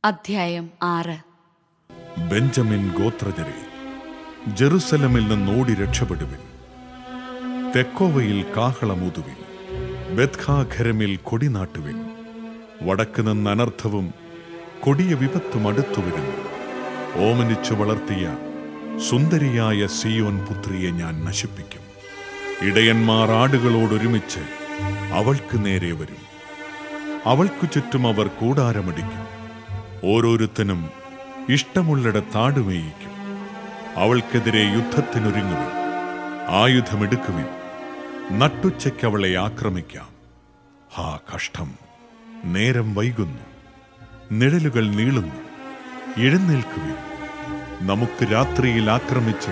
അധ്യായം ആറ് ബെഞ്ചമിൻ ഗോത്രജരെ ജെറുസലമിൽ നിന്നോടി രക്ഷപ്പെടുവിൻ തെക്കോവയിൽ കാഹളമൂതുവിൻ ബദ്ഖാഖരമിൽ കൊടിനാട്ടുവിൻ വടക്ക് നിന്ന് അനർത്ഥവും കൊടിയ വിപത്തും അടുത്തു വരുന്നു ഓമനിച്ചു വളർത്തിയ സുന്ദരിയായ സിയോൻ പുത്രിയെ ഞാൻ നശിപ്പിക്കും ഇടയന്മാർ ആടുകളോടൊരുമിച്ച് അവൾക്ക് നേരെ വരും അവൾക്കു ചുറ്റും അവർ കൂടാരമടിക്കും ഓരോരുത്തനും ഇഷ്ടമുള്ളിടത്താടുമേയിക്കും അവൾക്കെതിരെ യുദ്ധത്തിനൊരുങ്ങുവിൻ ആയുധമെടുക്കുവിൻ നട്ടുച്ചയ്ക്ക് അവളെ ആക്രമിക്കാം ഹാ കഷ്ടം നേരം വൈകുന്നു നിഴലുകൾ നീളുന്നു എഴുന്നേൽക്കുവിൻ നമുക്ക് രാത്രിയിൽ ആക്രമിച്ച്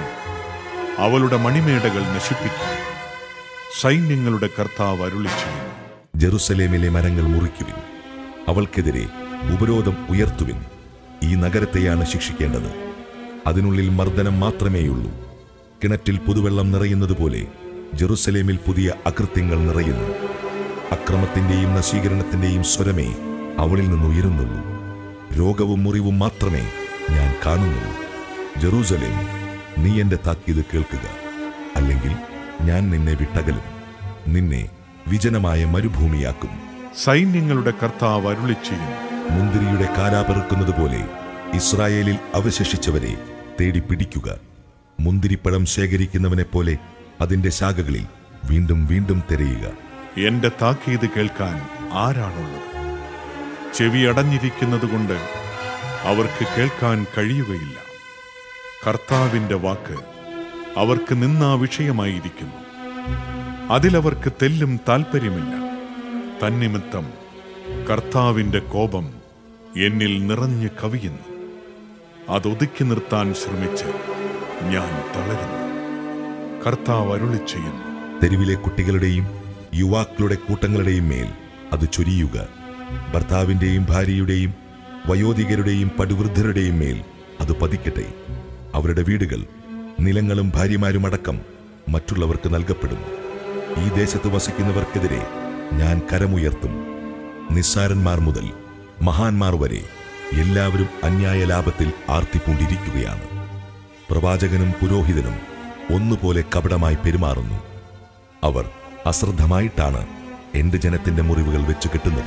അവളുടെ മണിമേടകൾ നശിപ്പിക്കാം സൈന്യങ്ങളുടെ കർത്താവ് അരുളി ചെയ്യുന്നു ജെറുസലേമിലെ മരങ്ങൾ മുറിക്കുവിൻ അവൾക്കെതിരെ ഉപരോധം ഉയർത്തുവിൻ ഈ നഗരത്തെയാണ് ശിക്ഷിക്കേണ്ടത് അതിനുള്ളിൽ മർദ്ദനം മാത്രമേയുള്ളൂ കിണറ്റിൽ പുതുവെള്ളം നിറയുന്നത് പോലെ ജെറുസലേമിൽ പുതിയ അകൃത്യങ്ങൾ നിറയുന്നു അക്രമത്തിന്റെയും നശീകരണത്തിന്റെയും സ്വരമേ അവളിൽ നിന്ന് ഉയരുന്നുള്ളൂ രോഗവും മുറിവും മാത്രമേ ഞാൻ കാണുന്നുള്ളൂ ജെറൂസലേം നീ എന്റെ താക്കീത് കേൾക്കുക അല്ലെങ്കിൽ ഞാൻ നിന്നെ വിട്ടകലും നിന്നെ വിജനമായ മരുഭൂമിയാക്കും സൈന്യങ്ങളുടെ കർത്താവ് അരുളി ചെയ്യുന്നു മുന്തിരിയുടെ കാലാ പെറുക്കുന്നത് പോലെ ഇസ്രായേലിൽ അവശേഷിച്ചവരെ തേടി പിടിക്കുക മുന്തിരിപ്പഴം ശേഖരിക്കുന്നവനെ പോലെ അതിന്റെ ശാഖകളിൽ വീണ്ടും വീണ്ടും തിരയുക എന്റെ താക്കീത് കേൾക്കാൻ ആരാണുള്ളത് ചെവി അടഞ്ഞിരിക്കുന്നത് കൊണ്ട് അവർക്ക് കേൾക്കാൻ കഴിയുകയില്ല കർത്താവിന്റെ വാക്ക് അവർക്ക് നിന്നാ വിഷയമായിരിക്കുന്നു അതിലവർക്ക് തെല്ലും താൽപ്പര്യമില്ല തന്നിമിത്തം കർത്താവിന്റെ കോപം എന്നിൽ നിറഞ്ഞു കവിയുന്നു അതൊതുക്കി നിർത്താൻ ശ്രമിച്ച് ഞാൻ തളരുന്നു കർത്താവ് അരുളി ചെയ്യുന്നു തെരുവിലെ കുട്ടികളുടെയും യുവാക്കളുടെ കൂട്ടങ്ങളുടെയും മേൽ അത് ചൊരിയുക ഭർത്താവിന്റെയും ഭാര്യയുടെയും വയോധികരുടെയും പടുവൃദ്ധരുടെയും മേൽ അത് പതിക്കട്ടെ അവരുടെ വീടുകൾ നിലങ്ങളും ഭാര്യമാരുമടക്കം മറ്റുള്ളവർക്ക് നൽകപ്പെടും ഈ ദേശത്ത് വസിക്കുന്നവർക്കെതിരെ ഞാൻ കരമുയർത്തും നിസ്സാരന്മാർ മുതൽ മഹാന്മാർ വരെ എല്ലാവരും അന്യായ ലാഭത്തിൽ ആർത്തിപ്പൂണ്ടിരിക്കുകയാണ് പ്രവാചകനും പുരോഹിതനും ഒന്നുപോലെ കപടമായി പെരുമാറുന്നു അവർ അശ്രദ്ധമായിട്ടാണ് എന്റെ ജനത്തിന്റെ മുറിവുകൾ വെച്ച് കെട്ടുന്നത്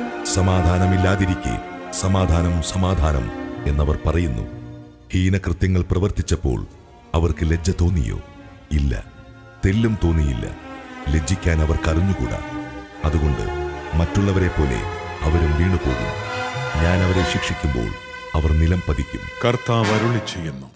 സമാധാനമില്ലാതിരിക്കെ സമാധാനം സമാധാനം എന്നവർ പറയുന്നു ഹീനകൃത്യങ്ങൾ പ്രവർത്തിച്ചപ്പോൾ അവർക്ക് ലജ്ജ തോന്നിയോ ഇല്ല തെല്ലും തോന്നിയില്ല ലജ്ജിക്കാൻ അവർക്ക് അറിഞ്ഞുകൂടാ അതുകൊണ്ട് മറ്റുള്ളവരെ പോലെ അവരും വീണുപോകും ഞാൻ അവരെ ശിക്ഷിക്കുമ്പോൾ അവർ നിലം പതിക്കും കർത്താവ് അരുളി ചെയ്യുന്നു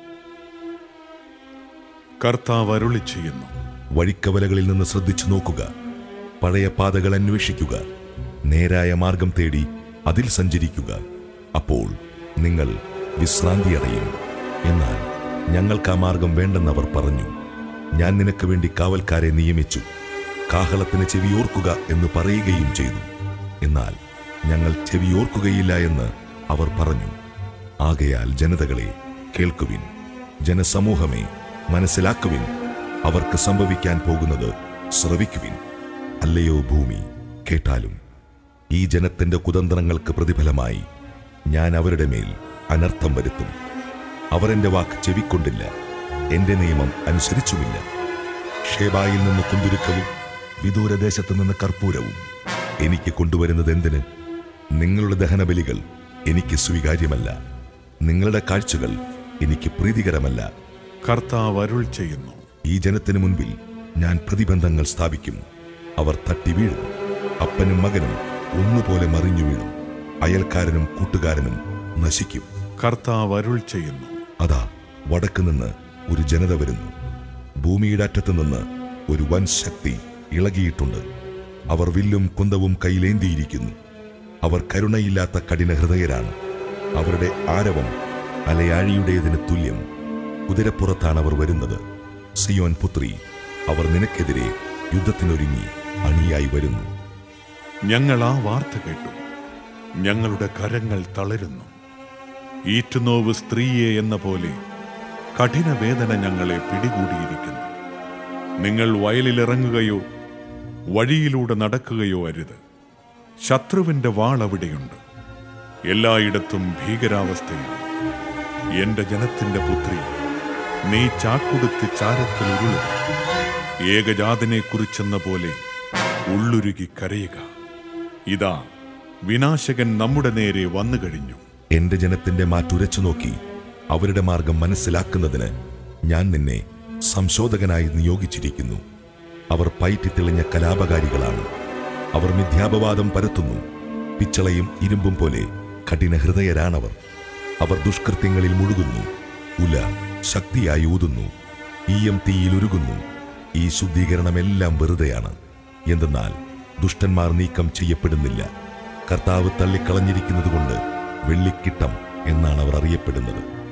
കർത്താവ് അരുളി ചെയ്യുന്നു വഴിക്കവലകളിൽ നിന്ന് ശ്രദ്ധിച്ചു നോക്കുക പഴയ പാതകൾ അന്വേഷിക്കുക നേരായ മാർഗം തേടി അതിൽ സഞ്ചരിക്കുക അപ്പോൾ നിങ്ങൾ വിശ്രാന്തി അടയും എന്നാൽ ഞങ്ങൾക്ക് ആ മാർഗം വേണ്ടെന്നവർ പറഞ്ഞു ഞാൻ നിനക്ക് വേണ്ടി കാവൽക്കാരെ നിയമിച്ചു കാഹളത്തിന് ചെവിയോർക്കുക എന്ന് പറയുകയും ചെയ്തു എന്നാൽ ഞങ്ങൾ ചെവിയോർക്കുകയില്ല എന്ന് അവർ പറഞ്ഞു ആകയാൽ ജനതകളെ കേൾക്കുവിൻ ജനസമൂഹമേ മനസ്സിലാക്കുവിൻ അവർക്ക് സംഭവിക്കാൻ പോകുന്നത് ശ്രവിക്കുവിൻ അല്ലയോ ഭൂമി കേട്ടാലും ഈ ജനത്തിന്റെ കുതന്ത്രങ്ങൾക്ക് പ്രതിഫലമായി ഞാൻ അവരുടെ മേൽ അനർത്ഥം വരുത്തും അവർ എന്റെ വാക്ക് ചെവിക്കൊണ്ടില്ല എന്റെ നിയമം അനുസരിച്ചുമില്ല ഷേബായിൽ നിന്ന് കുന്തുരുക്കവും വിദൂരദേശത്ത് നിന്ന് കർപ്പൂരവും എനിക്ക് കൊണ്ടുവരുന്നത് എന്തിന് നിങ്ങളുടെ ദഹനബലികൾ എനിക്ക് സ്വീകാര്യമല്ല നിങ്ങളുടെ കാഴ്ചകൾ എനിക്ക് പ്രീതികരമല്ല കർത്താവ് അരുൾ ചെയ്യുന്നു ഈ ജനത്തിനു മുൻപിൽ ഞാൻ പ്രതിബന്ധങ്ങൾ സ്ഥാപിക്കും അവർ തട്ടി വീഴും അപ്പനും മകനും ഒന്നുപോലെ മറിഞ്ഞു വീഴും അയൽക്കാരനും കൂട്ടുകാരനും നശിക്കും കർത്താവ് അരുൾ ചെയ്യുന്നു അതാ വടക്ക് നിന്ന് ഒരു ജനത വരുന്നു ഭൂമിയുടെ അറ്റത്ത് നിന്ന് ഒരു വൻ ശക്തി ഇളകിയിട്ടുണ്ട് അവർ വില്ലും കുന്തവും കയ്യിലേന്തിയിരിക്കുന്നു അവർ കരുണയില്ലാത്ത കഠിന ഹൃദയരാണ് അവരുടെ ആരവം അലയാഴിയുടേതിന് തുല്യം കുതിരപ്പുറത്താണ് അവർ വരുന്നത് സിയോൻ പുത്രി അവർ നിനക്കെതിരെ യുദ്ധത്തിനൊരുങ്ങി അണിയായി വരുന്നു ഞങ്ങൾ ആ വാർത്ത കേട്ടു ഞങ്ങളുടെ കരങ്ങൾ തളരുന്നു ഈറ്റുനോവ് സ്ത്രീയെ എന്ന പോലെ കഠിന വേദന ഞങ്ങളെ പിടികൂടിയിരിക്കുന്നു നിങ്ങൾ വയലിലിറങ്ങുകയോ വഴിയിലൂടെ നടക്കുകയോ അരുത് ശത്രുവിന്റെ വാൾ അവിടെയുണ്ട് എല്ലായിടത്തും ഭീകരാവസ്ഥയാണ് എന്റെ ജനത്തിന്റെ പുത്രി നീ ചാക്കുടുത്ത് ചാരത്തിൽ ഉരുളുക ഏകജാതനെ കുറിച്ചെന്ന പോലെ ഉള്ളുരുകി കരയുക ഇതാ വിനാശകൻ നമ്മുടെ നേരെ വന്നു കഴിഞ്ഞു എന്റെ ജനത്തിന്റെ മാറ്റുരച്ചു നോക്കി അവരുടെ മാർഗം മനസ്സിലാക്കുന്നതിന് ഞാൻ നിന്നെ സംശോധകനായി നിയോഗിച്ചിരിക്കുന്നു അവർ പയറ്റിത്തെളിഞ്ഞ കലാപകാരികളാണ് അവർ മിഥ്യാപവാദം പരത്തുന്നു പിച്ചളയും ഇരുമ്പും പോലെ കഠിന ഹൃദയരാണവർ അവർ ദുഷ്കൃത്യങ്ങളിൽ മുഴുകുന്നു ഉല ശക്തിയായി ഊതുന്നു ഈയം തീയിൽ ഉരുകുന്നു ഈ ശുദ്ധീകരണമെല്ലാം വെറുതെയാണ് എന്തെന്നാൽ ദുഷ്ടന്മാർ നീക്കം ചെയ്യപ്പെടുന്നില്ല കർത്താവ് തള്ളിക്കളഞ്ഞിരിക്കുന്നതുകൊണ്ട് വെള്ളിക്കിട്ടം എന്നാണ് അവർ അറിയപ്പെടുന്നത്